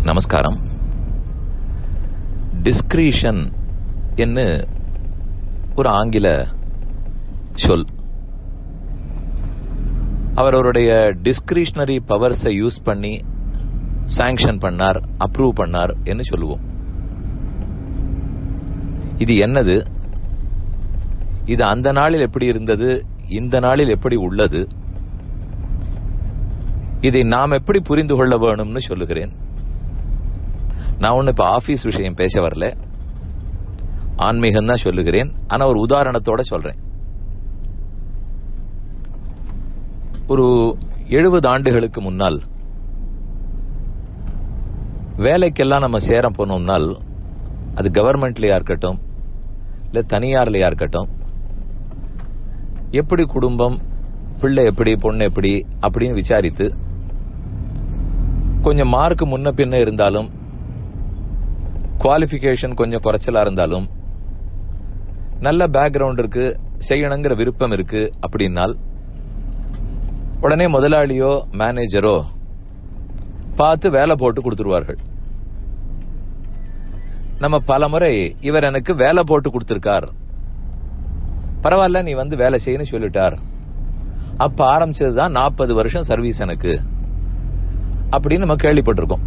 நமஸ்காரம் டிஸ்கிரீஷன் என்று ஒரு ஆங்கில சொல் அவர் அவருடைய டிஸ்கிரிஷனரி பவர்ஸை யூஸ் பண்ணி சாங்ஷன் பண்ணார் அப்ரூவ் பண்ணார் என்று சொல்லுவோம் இது என்னது இது அந்த நாளில் எப்படி இருந்தது இந்த நாளில் எப்படி உள்ளது இதை நாம் எப்படி புரிந்து கொள்ள வேணும்னு சொல்லுகிறேன் நான் ஒண்ணு இப்ப ஆபீஸ் விஷயம் பேச வரல ஆன்மீகம் தான் சொல்லுகிறேன் ஆனா ஒரு உதாரணத்தோட சொல்றேன் ஒரு எழுபது ஆண்டுகளுக்கு முன்னால் வேலைக்கெல்லாம் நம்ம சேர போனோம்னால் அது கவர்மெண்ட்லயா இருக்கட்டும் இல்ல தனியார்லயா இருக்கட்டும் எப்படி குடும்பம் பிள்ளை எப்படி பொண்ணு எப்படி அப்படின்னு விசாரித்து கொஞ்சம் மார்க் முன்ன பின்ன இருந்தாலும் குவாலிபிகேஷன் கொஞ்சம் குறைச்சலா இருந்தாலும் நல்ல பேக்ரவுண்ட் இருக்கு செய்யணுங்கிற விருப்பம் இருக்கு அப்படின்னால் உடனே முதலாளியோ மேனேஜரோ பார்த்து வேலை போட்டு கொடுத்துருவார்கள் நம்ம பல முறை இவர் எனக்கு வேலை போட்டு கொடுத்திருக்கார் பரவாயில்ல நீ வந்து வேலை செய்யணும் சொல்லிட்டார் அப்ப ஆரம்பிச்சதுதான் நாற்பது வருஷம் சர்வீஸ் எனக்கு அப்படின்னு நம்ம கேள்விப்பட்டிருக்கோம்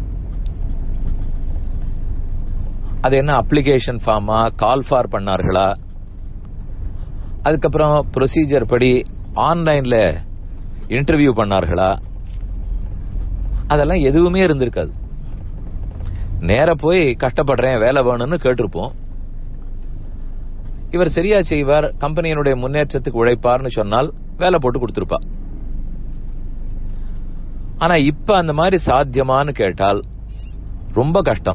அது என்ன அப்ளிகேஷன் ஃபார்மா கால் ஃபார் பண்ணார்களா அதுக்கப்புறம் ப்ரொசீஜர் படி ஆன்லைன்ல இன்டர்வியூ பண்ணார்களா அதெல்லாம் எதுவுமே இருந்திருக்காது நேர போய் கஷ்டப்படுறேன் வேலை வேணும்னு கேட்டிருப்போம் இவர் சரியா செய்வார் கம்பெனியினுடைய முன்னேற்றத்துக்கு உழைப்பார்னு சொன்னால் வேலை போட்டு கொடுத்திருப்பா ஆனா இப்ப அந்த மாதிரி சாத்தியமான்னு கேட்டால் ரொம்ப கஷ்டம்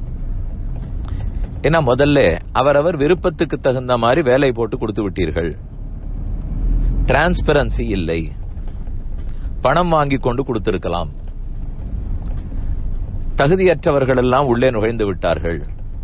ஏன்னா முதல்ல அவரவர் விருப்பத்துக்கு தகுந்த மாதிரி வேலை போட்டு கொடுத்து விட்டீர்கள் டிரான்ஸ்பரன்சி இல்லை பணம் வாங்கி கொண்டு கொடுத்திருக்கலாம் தகுதியற்றவர்கள் எல்லாம் உள்ளே நுழைந்து விட்டார்கள்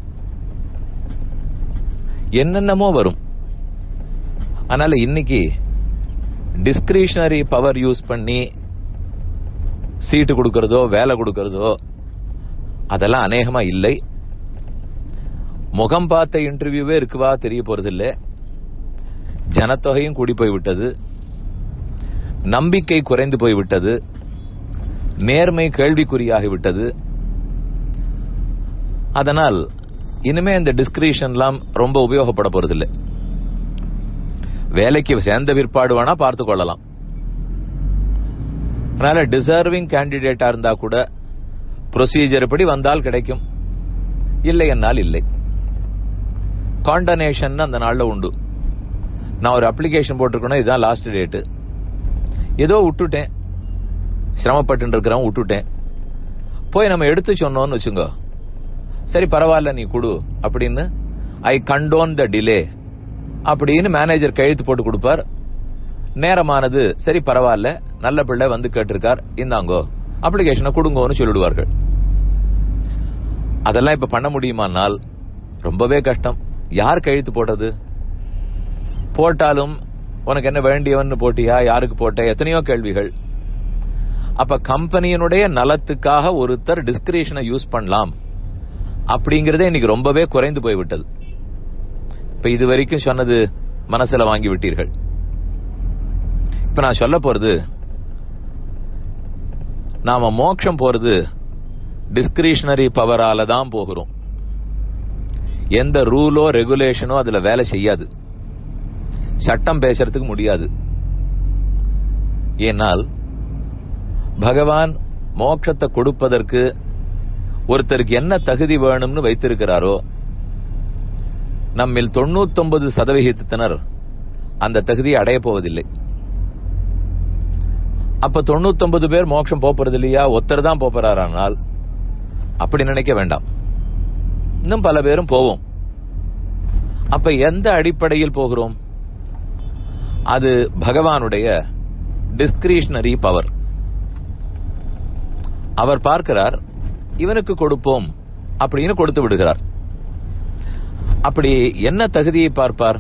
என்னென்னமோ வரும் அதனால இன்னைக்கு டிஸ்கிரிஷனரி பவர் யூஸ் பண்ணி சீட்டு கொடுக்கறதோ வேலை கொடுக்கறதோ அதெல்லாம் அநேகமா இல்லை முகம் பார்த்த இன்டர்வியூவே இருக்குவா தெரிய போறதில்ல ஜனத்தொகையும் கூடி போய்விட்டது நம்பிக்கை குறைந்து போய்விட்டது நேர்மை கேள்விக்குறியாகிவிட்டது அதனால் இனிமே இந்த டிஸ்கிரிஷன்லாம் ரொம்ப உபயோகப்பட போறதில்லை வேலைக்கு சேர்ந்த பிற்பாடு வேணா பார்த்து கொள்ளலாம் அதனால டிசர்விங் கேண்டிடேட்டா இருந்தா கூட ப்ரொசீஜர் படி வந்தால் கிடைக்கும் இல்லை என்னால் இல்லை காண்டனேஷன் அந்த நாள்ல உண்டு நான் ஒரு அப்ளிகேஷன் போட்டிருக்கணும் இதுதான் லாஸ்ட் டேட்டு ஏதோ விட்டுட்டேன் சிரமப்பட்டு இருக்கிறவன் விட்டுட்டேன் போய் நம்ம எடுத்து சொன்னோம்னு வச்சுங்க சரி பரவாயில்ல நீ கொடு அப்படின்னு ஐ கண்டோன் த டிலே அப்படின்னு மேனேஜர் கையெழுத்து போட்டு கொடுப்பார் நேரமானது சரி பரவாயில்ல நல்ல பிள்ளை வந்து கேட்டிருக்கார் இந்தாங்கோ அப்ளிகேஷனை கொடுங்கோன்னு சொல்லிடுவார்கள் அதெல்லாம் இப்ப பண்ண முடியுமானால் ரொம்பவே கஷ்டம் யார் கையெழுத்து போட்டது போட்டாலும் உனக்கு என்ன வேண்டியவன் போட்டியா யாருக்கு போட்ட எத்தனையோ கேள்விகள் அப்ப கம்பெனியினுடைய நலத்துக்காக ஒருத்தர் டிஸ்கிரிஷனை யூஸ் பண்ணலாம் அப்படிங்கறதே இன்னைக்கு ரொம்பவே குறைந்து போய்விட்டது இப்ப இது வரைக்கும் சொன்னது மனசுல வாங்கி விட்டீர்கள் இப்ப நான் சொல்ல போறது நாம மோட்சம் போறது டிஸ்கிரிஷனரி பவரால தான் போகிறோம் எந்த ரூலோ ரெகுலேஷனோ அதுல வேலை செய்யாது சட்டம் பேசுறதுக்கு முடியாது ஏனால் பகவான் மோட்சத்தை கொடுப்பதற்கு ஒருத்தருக்கு என்ன தகுதி வேணும்னு வைத்திருக்கிறாரோ நம்மில் தொண்ணூத்தொன்பது சதவிகிதத்தினர் அந்த தகுதியை அடைய போவதில்லை அப்ப தொண்ணூத்தொன்பது பேர் மோட்சம் போறது இல்லையா ஒருத்தர் தான் போறாரானால் அப்படி நினைக்க வேண்டாம் இன்னும் பல பேரும் போவோம் அப்ப எந்த அடிப்படையில் போகிறோம் அது பகவானுடைய டிஸ்கிரிஷனரி பவர் அவர் பார்க்கிறார் இவனுக்கு கொடுப்போம் அப்படின்னு கொடுத்து விடுகிறார் அப்படி என்ன தகுதியை பார்ப்பார்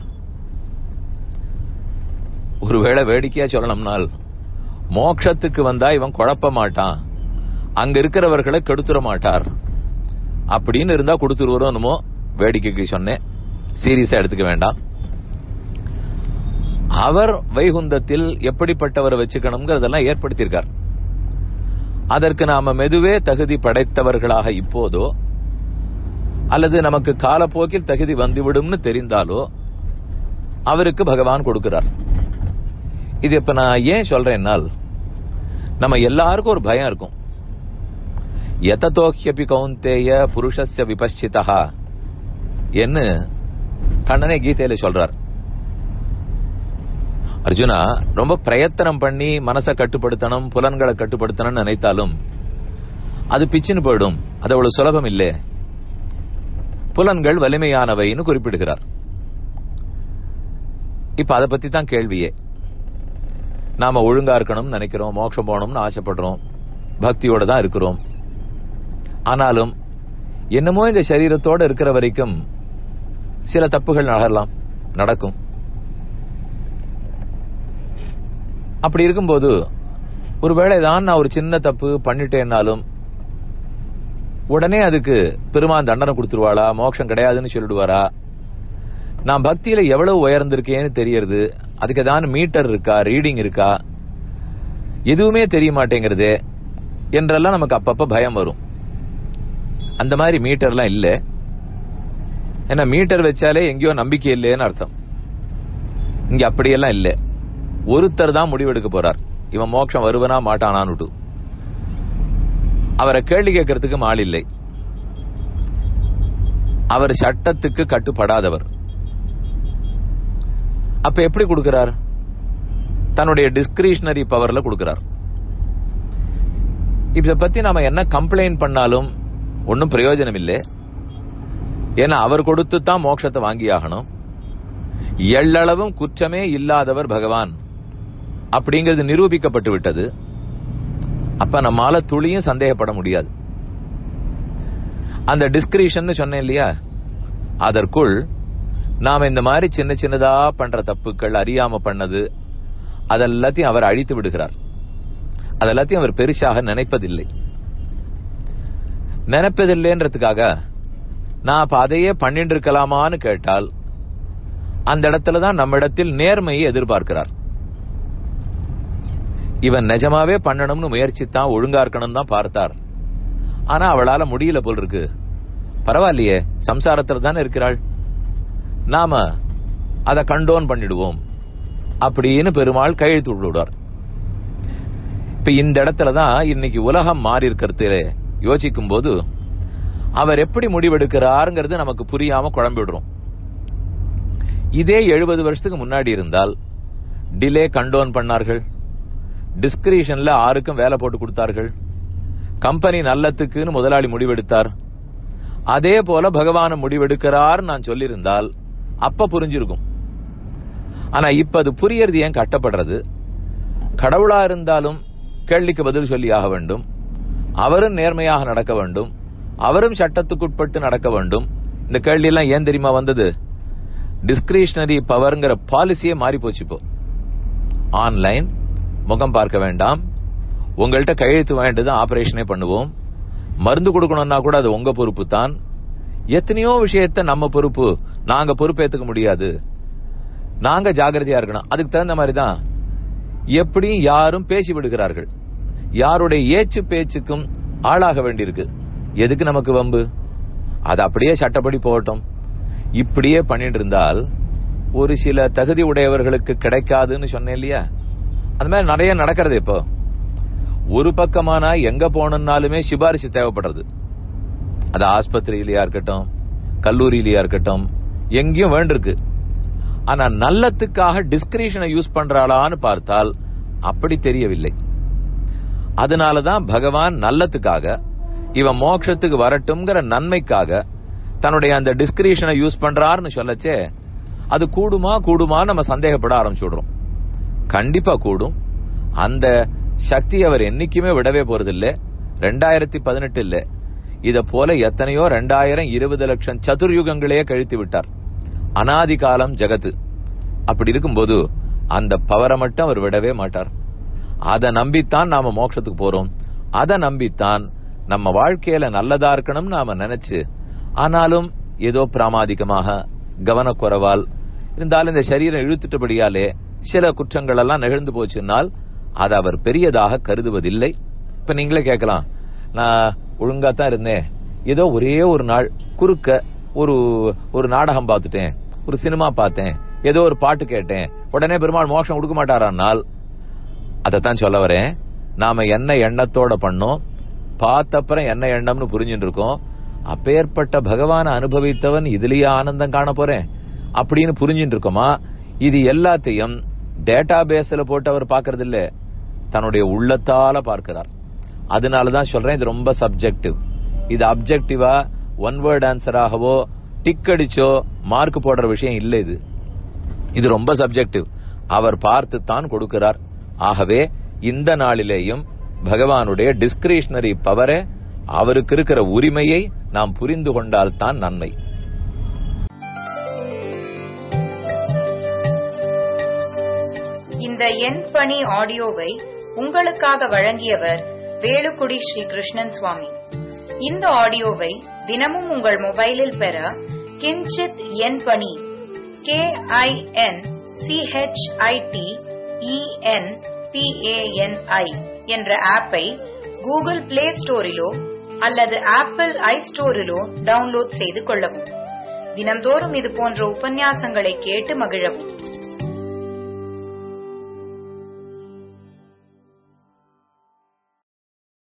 ஒருவேளை வேடிக்கையா சொல்லணும்னால் மோட்சத்துக்கு வந்தா இவன் குழப்ப மாட்டான் அங்க இருக்கிறவர்களை கெடுத்துட மாட்டார் அப்படின்னு இருந்தா கொடுத்துருவரும் என்னமோ வேடிக்கைக்கு சொன்னேன் சீரியஸா எடுத்துக்க வேண்டாம் அவர் வைகுந்தத்தில் எப்படிப்பட்டவரை வச்சுக்கணுங்கிறதெல்லாம் ஏற்படுத்தியிருக்கார் அதற்கு நாம மெதுவே தகுதி படைத்தவர்களாக இப்போதோ அல்லது நமக்கு காலப்போக்கில் தகுதி வந்துவிடும்னு தெரிந்தாலோ அவருக்கு பகவான் கொடுக்கிறார் இது இப்ப நான் ஏன் சொல்றேன்னால் நம்ம எல்லாருக்கும் ஒரு பயம் இருக்கும் எதத்தோக்கியபி கௌந்தேய புருஷஸ்ய விபஷிதா என்று கண்ணனே கீதையில சொல்றார் அர்ஜுனா ரொம்ப பிரயத்தனம் பண்ணி மனசை கட்டுப்படுத்தணும் புலன்களை கட்டுப்படுத்தணும்னு நினைத்தாலும் அது பிச்சுன்னு போயிடும் அது அவ்வளவு சுலபம் இல்லை புலன்கள் வலிமையானவைன்னு குறிப்பிடுகிறார் இப்ப அதை பத்தி தான் கேள்வியே நாம ஒழுங்கா இருக்கணும்னு நினைக்கிறோம் மோட்சம் போகணும்னு ஆசைப்படுறோம் பக்தியோட தான் இருக்கிறோம் ஆனாலும் என்னமோ இந்த சரீரத்தோட இருக்கிற வரைக்கும் சில தப்புகள் நகரலாம் நடக்கும் அப்படி இருக்கும்போது ஒருவேளை தான் நான் ஒரு சின்ன தப்பு பண்ணிட்டேன்னாலும் உடனே அதுக்கு பெருமான் தண்டனை கொடுத்துருவாளா மோட்சம் கிடையாதுன்னு சொல்லிடுவாரா நான் பக்தியில எவ்வளவு உயர்ந்திருக்கேன்னு தெரியறது அதுக்கு ஏதாவது மீட்டர் இருக்கா ரீடிங் இருக்கா எதுவுமே தெரிய மாட்டேங்கிறது என்றெல்லாம் நமக்கு அப்பப்ப பயம் வரும் அந்த மாதிரி மீட்டர்லாம் இல்ல ஏன்னா மீட்டர் வச்சாலே எங்கேயோ நம்பிக்கை இல்லைன்னு அர்த்தம் இங்க அப்படியெல்லாம் இல்ல ஒருத்தர் தான் முடிவெடுக்க போறார் இவன் மோட்சம் வருவனா மாட்டானான்னு அவரை கேள்வி கேட்கறதுக்கு ஆள் இல்லை அவர் சட்டத்துக்கு கட்டுப்படாதவர் அப்ப எப்படி கொடுக்கிறார் தன்னுடைய டிஸ்கிரிஷனரி பவர்ல கொடுக்கிறார் இத பத்தி நாம என்ன கம்ப்ளைண்ட் பண்ணாலும் ஒன்னும் பிரயோஜனம் இல்லை ஏன்னா அவர் கொடுத்து தான் மோட்சத்தை வாங்கி ஆகணும் எள்ளளவும் குற்றமே இல்லாதவர் பகவான் அப்படிங்கிறது நிரூபிக்கப்பட்டு விட்டது அப்ப நம்மால துளியும் சந்தேகப்பட முடியாது அந்த டிஸ்கிரிஷன் சொன்னேன் இல்லையா அதற்குள் நாம இந்த மாதிரி சின்ன சின்னதா பண்ற தப்புக்கள் அறியாம பண்ணது அதெல்லாத்தையும் அவர் அழித்து விடுகிறார் அதெல்லாத்தையும் அவர் பெருசாக நினைப்பதில்லை நினைப்பதில்லைன்றதுக்காக நான் அப்ப அதையே பண்ணிட்டு இருக்கலாமான்னு கேட்டால் அந்த இடத்துலதான் நம்மிடத்தில் நேர்மையை எதிர்பார்க்கிறார் இவன் நிஜமாவே பண்ணணும்னு முயற்சித்தான் ஒழுங்கா இருக்கணும் தான் பார்த்தார் ஆனா அவளால முடியல போல் இருக்கு பரவாயில்லையே சம்சாரத்துல தானே இருக்கிறாள் நாம அதை கண்டோன் பண்ணிடுவோம் அப்படின்னு பெருமாள் கையெழுத்து விடுவார் இப்ப இந்த இடத்துலதான் இன்னைக்கு உலகம் மாறி இருக்கிறது யோசிக்கும் போது அவர் எப்படி முடிவெடுக்கிறாருங்கிறது நமக்கு புரியாம குழம்பிடுறோம் இதே எழுபது வருஷத்துக்கு முன்னாடி இருந்தால் டிலே கண்டோன் பண்ணார்கள் டிஸ்கிரிஷன்ல ஆருக்கும் வேலை போட்டு கொடுத்தார்கள் கம்பெனி நல்லத்துக்குன்னு முதலாளி முடிவெடுத்தார் அதே போல பகவான முடிவெடுக்கிறார் நான் சொல்லியிருந்தால் அப்ப புரிஞ்சிருக்கும் ஆனா இப்ப அது புரியறது ஏன் கட்டப்படுறது கடவுளா இருந்தாலும் கேள்விக்கு பதில் சொல்லி ஆக வேண்டும் அவரும் நேர்மையாக நடக்க வேண்டும் அவரும் சட்டத்துக்குட்பட்டு நடக்க வேண்டும் இந்த கேள்வி எல்லாம் ஏன் தெரியுமா வந்தது டிஸ்கிரிஷனரி பவர்ங்கிற பாலிசியே மாறி போச்சு இப்போ ஆன்லைன் முகம் பார்க்க வேண்டாம் உங்கள்கிட்ட கையெழுத்து வாங்கிட்டு தான் ஆபரேஷனே பண்ணுவோம் மருந்து கொடுக்கணும்னா கூட அது உங்க பொறுப்பு தான் எத்தனையோ விஷயத்த நம்ம பொறுப்பு நாங்க பொறுப்பேத்துக்க முடியாது நாங்க ஜாகிரதையா இருக்கணும் அதுக்கு தகுந்த மாதிரி தான் எப்படியும் யாரும் பேசி விடுகிறார்கள் யாருடைய ஏச்சு பேச்சுக்கும் ஆளாக வேண்டியிருக்கு எதுக்கு நமக்கு வம்பு அது அப்படியே சட்டப்படி போகட்டும் இப்படியே பண்ணிட்டு இருந்தால் ஒரு சில தகுதி உடையவர்களுக்கு கிடைக்காதுன்னு சொன்னேன் இல்லையா அந்த மாதிரி நிறைய நடக்கிறது இப்போ ஒரு பக்கமானா எங்க போனோம்னாலுமே சிபாரிசு தேவைப்படுறது அது ஆஸ்பத்திரியிலயா இருக்கட்டும் கல்லூரியிலயா இருக்கட்டும் எங்கேயும் வேண்டிருக்கு ஆனா நல்லத்துக்காக டிஸ்கிரிஷனை யூஸ் பண்றாளான்னு பார்த்தால் அப்படி தெரியவில்லை அதனாலதான் பகவான் நல்லத்துக்காக இவன் மோட்சத்துக்கு வரட்டும்ங்கிற நன்மைக்காக தன்னுடைய அந்த டிஸ்கிரிஷனை யூஸ் பண்றாருன்னு சொல்லச்சே அது கூடுமா கூடுமா நம்ம சந்தேகப்பட ஆரம்பிச்சுடுறோம் கண்டிப்பா கூடும் அந்த சக்தி அவர் என்னைக்குமே விடவே போறதில்லை ரெண்டாயிரத்தி பதினெட்டு இல்ல இத போல எத்தனையோ ரெண்டாயிரம் இருபது லட்சம் சதுர்யுகங்களே கழித்து விட்டார் அனாதி காலம் ஜகத்து அப்படி இருக்கும்போது அந்த பவரை மட்டும் அவர் விடவே மாட்டார் அதை நம்பித்தான் நாம மோட்சத்துக்கு போறோம் அதை நம்பித்தான் நம்ம வாழ்க்கையில நல்லதா இருக்கணும் நாம நினைச்சு ஆனாலும் ஏதோ பிராமாதிகமாக கவனக்குறைவால் இருந்தாலும் இந்த சரீரம் இழுத்துட்டபடியாலே சில குற்றங்கள் எல்லாம் நிகழ்ந்து போச்சுன்னால் அதை அவர் பெரியதாக கருதுவதில்லை இப்ப நீங்களே கேட்கலாம் நான் ஒழுங்கா தான் இருந்தேன் ஏதோ ஒரே ஒரு நாள் குறுக்க ஒரு ஒரு நாடகம் பார்த்துட்டேன் ஒரு சினிமா பார்த்தேன் ஏதோ ஒரு பாட்டு கேட்டேன் உடனே பெருமாள் மோட்சம் கொடுக்க மாட்டாரானால் அதைத்தான் சொல்ல வரேன் நாம என்ன எண்ணத்தோட பண்ணோம் பார்த்தப்புறம் என்ன எண்ணம்னு புரிஞ்சுட்டு இருக்கோம் அப்பேற்பட்ட பகவான அனுபவித்தவன் இதுலயே ஆனந்தம் காண போறேன் அப்படின்னு புரிஞ்சுட்டு இருக்கோமா இது எல்லாத்தையும் டேட்டா பேஸ்ல போட்டு அவர் பாக்குறது இல்ல தன்னுடைய உள்ளத்தால பார்க்கிறார் அதனாலதான் சொல்றேன் இது ரொம்ப சப்ஜெக்டிவ் இது அப்ஜெக்டிவா ஒன் வேர்ட் ஆன்சராகவோ டிக் அடிச்சோ மார்க் போடுற விஷயம் இல்லை இது இது ரொம்ப சப்ஜெக்டிவ் அவர் பார்த்து தான் கொடுக்கிறார் ஆகவே இந்த நாளிலேயும் பகவானுடைய டிஸ்கிரிஷனரி பவரை அவருக்கு இருக்கிற உரிமையை நாம் புரிந்து கொண்டால் தான் நன்மை இந்த எண் பணி ஆடியோவை உங்களுக்காக வழங்கியவர் வேலுக்குடி ஸ்ரீ கிருஷ்ணன் சுவாமி இந்த ஆடியோவை தினமும் உங்கள் மொபைலில் பெற கிஞ்சித் எண் பணி கே ஐ என் சிஹெச்ஐடி இஎன் பிஏஎன்ஐ என்ற ஆப்பை கூகுள் பிளே ஸ்டோரிலோ அல்லது ஆப்பிள் ஐ ஸ்டோரிலோ டவுன்லோட் செய்து கொள்ளவும் தினம்தோறும் இது போன்ற உபன்யாசங்களை கேட்டு மகிழவும்